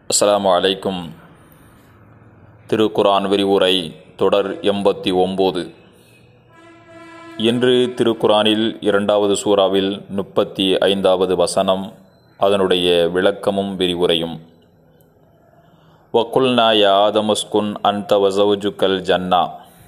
அஸ்ஸலாமு அலைக்கும் திருக்குரான் விரிவுரை தொடர் எண்பத்தி ஒம்பது இன்று திருக்குரானில் இரண்டாவது சூறாவில் முப்பத்தி ஐந்தாவது வசனம் அதனுடைய விளக்கமும் விரிவுரையும் வக்குல்னா யா ஆதமுஸ்குன் அன்த வசவுஜுக்கல் ஜன்னா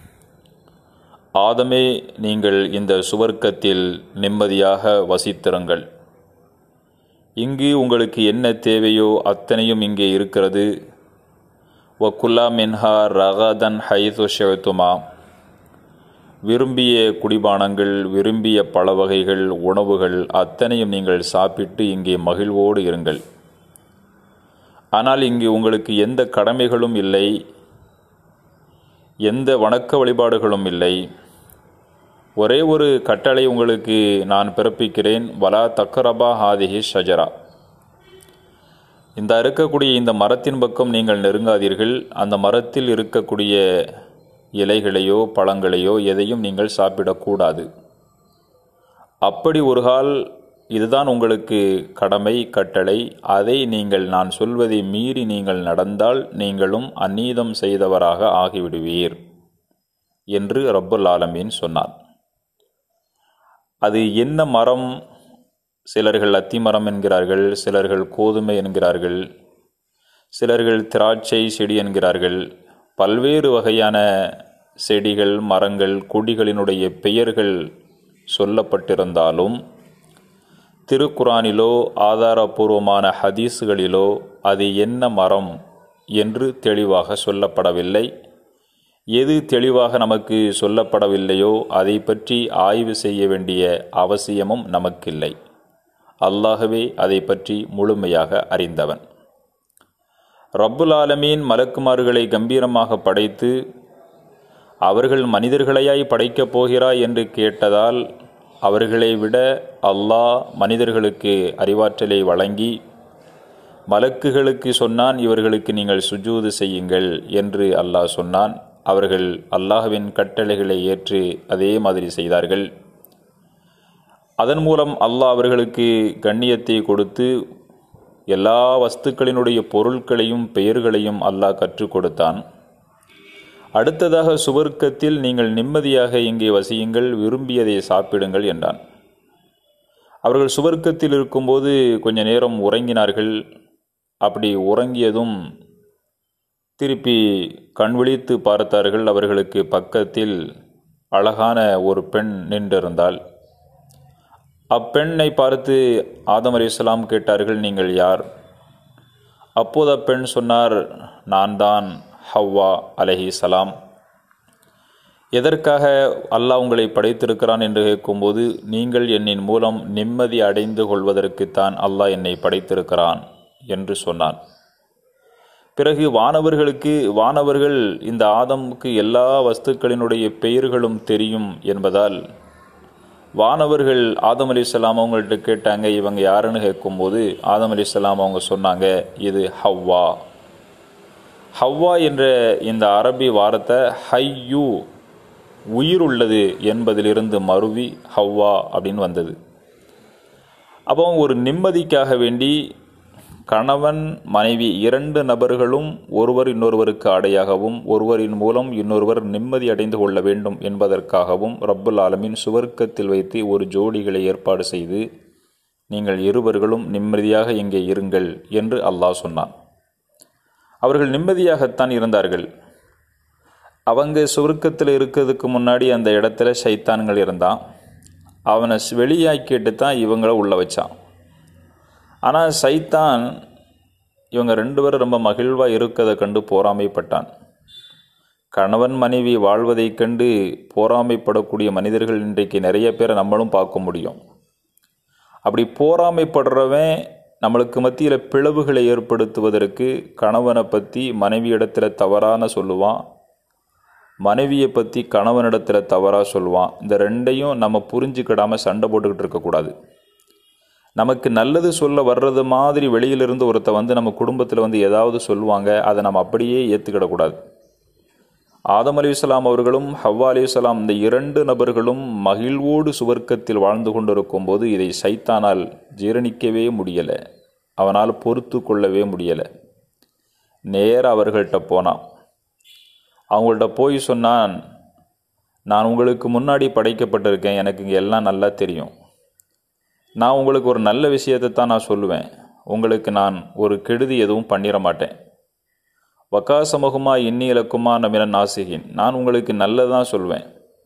ஆதமே நீங்கள் இந்த சுவர்க்கத்தில் நிம்மதியாக வசித்திருங்கள் இங்கு உங்களுக்கு என்ன தேவையோ அத்தனையும் இங்கே இருக்கிறது வக்குல்லா மின்ஹா ரகதன் ஹைது ஷெத்துமா விரும்பிய குடிபானங்கள் விரும்பிய பல வகைகள் உணவுகள் அத்தனையும் நீங்கள் சாப்பிட்டு இங்கே மகிழ்வோடு இருங்கள் ஆனால் இங்கு உங்களுக்கு எந்த கடமைகளும் இல்லை எந்த வணக்க வழிபாடுகளும் இல்லை ஒரே ஒரு கட்டளை உங்களுக்கு நான் பிறப்பிக்கிறேன் வலா தக்கரபா ஹாதிஹி ஷஜரா இந்த இருக்கக்கூடிய இந்த மரத்தின் பக்கம் நீங்கள் நெருங்காதீர்கள் அந்த மரத்தில் இருக்கக்கூடிய இலைகளையோ பழங்களையோ எதையும் நீங்கள் சாப்பிடக்கூடாது அப்படி ஒரு கால் இதுதான் உங்களுக்கு கடமை கட்டளை அதை நீங்கள் நான் சொல்வதை மீறி நீங்கள் நடந்தால் நீங்களும் அந்நீதம் செய்தவராக ஆகிவிடுவீர் என்று ரப்புல் ஆலமீன் சொன்னார் அது என்ன மரம் சிலர்கள் அத்தி மரம் என்கிறார்கள் சிலர்கள் கோதுமை என்கிறார்கள் சிலர்கள் திராட்சை செடி என்கிறார்கள் பல்வேறு வகையான செடிகள் மரங்கள் கொடிகளினுடைய பெயர்கள் சொல்லப்பட்டிருந்தாலும் திருக்குரானிலோ ஆதாரபூர்வமான ஹதீஸுகளிலோ அது என்ன மரம் என்று தெளிவாக சொல்லப்படவில்லை எது தெளிவாக நமக்கு சொல்லப்படவில்லையோ அதை பற்றி ஆய்வு செய்ய வேண்டிய அவசியமும் நமக்கில்லை அல்லாகவே அதை பற்றி முழுமையாக அறிந்தவன் ரப்புல் ஆலமீன் மலக்குமார்களை கம்பீரமாக படைத்து அவர்கள் மனிதர்களையாய் படைக்கப் போகிறாய் என்று கேட்டதால் அவர்களை விட அல்லாஹ் மனிதர்களுக்கு அறிவாற்றலை வழங்கி மலக்குகளுக்கு சொன்னான் இவர்களுக்கு நீங்கள் சுஜூது செய்யுங்கள் என்று அல்லாஹ் சொன்னான் அவர்கள் அல்லாஹ்வின் கட்டளைகளை ஏற்று அதே மாதிரி செய்தார்கள் அதன் மூலம் அல்லாஹ் அவர்களுக்கு கண்ணியத்தை கொடுத்து எல்லா வஸ்துக்களினுடைய பொருட்களையும் பெயர்களையும் அல்லாஹ் கற்றுக் கொடுத்தான் அடுத்ததாக சுவர்க்கத்தில் நீங்கள் நிம்மதியாக இங்கே வசியுங்கள் விரும்பியதை சாப்பிடுங்கள் என்றான் அவர்கள் சுவர்க்கத்தில் இருக்கும்போது கொஞ்ச நேரம் உறங்கினார்கள் அப்படி உறங்கியதும் திருப்பி கண் விழித்து பார்த்தார்கள் அவர்களுக்கு பக்கத்தில் அழகான ஒரு பெண் நின்றிருந்தாள் அப்பெண்ணை பார்த்து ஆதம் அலி இஸ்லாம் கேட்டார்கள் நீங்கள் யார் அப்போது அப்பெண் சொன்னார் நான் தான் ஹவ்வா அலஹி சலாம் எதற்காக அல்லாஹ் உங்களை படைத்திருக்கிறான் என்று கேட்கும்போது நீங்கள் என்னின் மூலம் நிம்மதி அடைந்து கொள்வதற்குத்தான் அல்லாஹ் என்னை படைத்திருக்கிறான் என்று சொன்னான் பிறகு வானவர்களுக்கு வானவர்கள் இந்த ஆதமுக்கு எல்லா வஸ்துக்களினுடைய பெயர்களும் தெரியும் என்பதால் வானவர்கள் ஆதம் அலி இஸ்லாம் அவங்கள்ட்ட கேட்டாங்க இவங்க யாருன்னு கேட்கும்போது ஆதம் அலி இஸ்லாம் அவங்க சொன்னாங்க இது ஹவ்வா ஹவ்வா என்ற இந்த அரபி வார்த்தை ஹையூ உயிர் உள்ளது என்பதிலிருந்து மருவி ஹவ்வா அப்படின்னு வந்தது அப்போ ஒரு நிம்மதிக்காக வேண்டி கணவன் மனைவி இரண்டு நபர்களும் ஒருவர் இன்னொருவருக்கு ஆடையாகவும் ஒருவரின் மூலம் இன்னொருவர் நிம்மதி அடைந்து கொள்ள வேண்டும் என்பதற்காகவும் ரப்புல் ஆலமின் சுவர்க்கத்தில் வைத்து ஒரு ஜோடிகளை ஏற்பாடு செய்து நீங்கள் இருவர்களும் நிம்மதியாக இங்கே இருங்கள் என்று அல்லாஹ் சொன்னான் அவர்கள் நிம்மதியாகத்தான் இருந்தார்கள் அவங்க சுருக்கத்தில் இருக்கிறதுக்கு முன்னாடி அந்த இடத்துல சைத்தான்கள் இருந்தான் அவனை வெளியாக்கிட்டு தான் இவங்கள உள்ள வச்சான் ஆனால் சைத்தான் இவங்க ரெண்டு பேரும் ரொம்ப மகிழ்வாக இருக்கிறதை கண்டு போராமைப்பட்டான் கணவன் மனைவி வாழ்வதைக் கண்டு போராமைப்படக்கூடிய மனிதர்கள் இன்றைக்கு நிறைய பேரை நம்மளும் பார்க்க முடியும் அப்படி போராமைப்படுறவன் நம்மளுக்கு மத்தியில் பிளவுகளை ஏற்படுத்துவதற்கு கணவனை பற்றி மனைவியிடத்தில் தவறான சொல்லுவான் மனைவியை பற்றி கணவனிடத்தில் தவறாக சொல்லுவான் இந்த ரெண்டையும் நம்ம புரிஞ்சுக்கிடாமல் சண்டை போட்டுக்கிட்டு இருக்கக்கூடாது நமக்கு நல்லது சொல்ல வர்றது மாதிரி வெளியிலிருந்து ஒருத்த வந்து நம்ம குடும்பத்தில் வந்து ஏதாவது சொல்லுவாங்க அதை நம்ம அப்படியே ஏற்றுக்கிடக்கூடாது ஆதம் அலி இஸ்லாம் அவர்களும் ஹவ்வா அலி இஸ்லாம் இந்த இரண்டு நபர்களும் மகிழ்வோடு சுவர்க்கத்தில் வாழ்ந்து கொண்டிருக்கும் போது இதை சைத்தானால் ஜீரணிக்கவே முடியலை அவனால் பொறுத்து கொள்ளவே முடியலை நேராக அவர்கள்ட்ட போனான் அவங்கள்ட்ட போய் சொன்னான் நான் உங்களுக்கு முன்னாடி படைக்கப்பட்டிருக்கேன் எனக்கு இங்கே எல்லாம் நல்லா தெரியும் நான் உங்களுக்கு ஒரு நல்ல விஷயத்தை தான் நான் சொல்லுவேன் உங்களுக்கு நான் ஒரு கெடுதி எதுவும் பண்ணிட மாட்டேன் வக்காசமுகமா இன்னி இலக்குமா நமின நாசிகின் நான் உங்களுக்கு நல்லதான் சொல்வேன்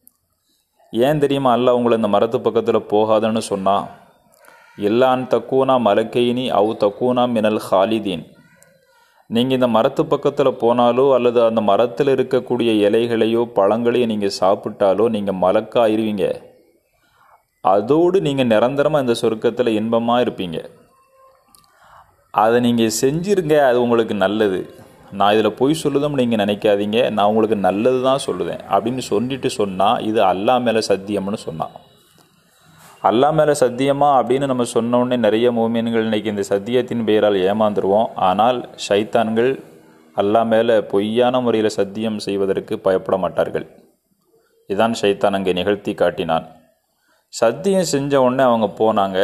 ஏன் தெரியுமா அல்ல உங்களை இந்த மரத்து பக்கத்தில் போகாதன்னு சொன்னா எல்லான் தக்கூனா மலக்கைனி அவு தக்கூனா மினல் ஹாலிதீன் நீங்கள் இந்த மரத்து பக்கத்தில் போனாலோ அல்லது அந்த மரத்தில் இருக்கக்கூடிய இலைகளையோ பழங்களையோ நீங்கள் சாப்பிட்டாலோ நீங்கள் மலக்கா ஆயிருவீங்க அதோடு நீங்கள் நிரந்தரமாக இந்த சொர்க்கத்தில் இன்பமாக இருப்பீங்க அதை நீங்கள் செஞ்சிருங்க அது உங்களுக்கு நல்லது நான் இதில் பொய் சொல்லுதும் நீங்கள் நினைக்காதீங்க நான் உங்களுக்கு நல்லது தான் சொல்லுவேன் அப்படின்னு சொல்லிட்டு சொன்னால் இது அல்லா மேலே சத்தியம்னு சொன்னான் அல்லா மேலே சத்தியமா அப்படின்னு நம்ம சொன்ன உடனே நிறைய மூமியன்கள் இன்னைக்கு இந்த சத்தியத்தின் பெயரால் ஏமாந்துருவோம் ஆனால் ஷைத்தான்கள் அல்லா மேலே பொய்யான முறையில் சத்தியம் செய்வதற்கு பயப்பட மாட்டார்கள் இதான் ஷைத்தான் அங்கே நிகழ்த்தி காட்டினான் சத்தியம் செஞ்ச உடனே அவங்க போனாங்க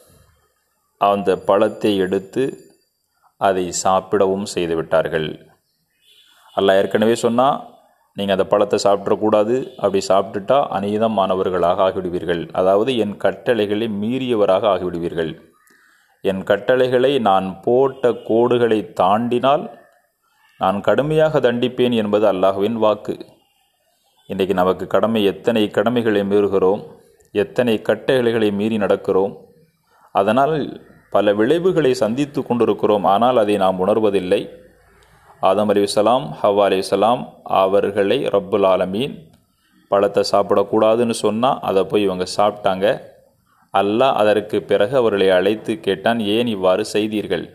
அந்த பழத்தை எடுத்து அதை சாப்பிடவும் செய்து விட்டார்கள் அல்லாஹ் ஏற்கனவே சொன்னால் நீங்கள் அந்த பழத்தை சாப்பிடக்கூடாது அப்படி சாப்பிட்டுட்டா அநீதமானவர்களாக ஆகிவிடுவீர்கள் அதாவது என் கட்டளைகளை மீறியவராக ஆகிவிடுவீர்கள் என் கட்டளைகளை நான் போட்ட கோடுகளை தாண்டினால் நான் கடுமையாக தண்டிப்பேன் என்பது அல்லாஹ்வின் வாக்கு இன்றைக்கு நமக்கு கடமை எத்தனை கடமைகளை மீறுகிறோம் எத்தனை கட்டளைகளை மீறி நடக்கிறோம் அதனால் பல விளைவுகளை சந்தித்து கொண்டிருக்கிறோம் ஆனால் அதை நாம் உணர்வதில்லை ஆதம் அலிசலாம் ஹவா அலிசலாம் அவர்களை ரப்புல் ஆலமீன் பழத்தை சாப்பிடக்கூடாதுன்னு சொன்னால் அதை போய் இவங்க சாப்பிட்டாங்க அல்லாஹ் அதற்கு பிறகு அவர்களை அழைத்து கேட்டான் ஏன் இவ்வாறு செய்தீர்கள்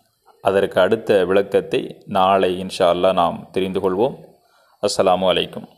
அதற்கு அடுத்த விளக்கத்தை நாளை இன்ஷா அல்லாஹ் நாம் தெரிந்து கொள்வோம் அஸ்ஸலாமு அலைக்கும்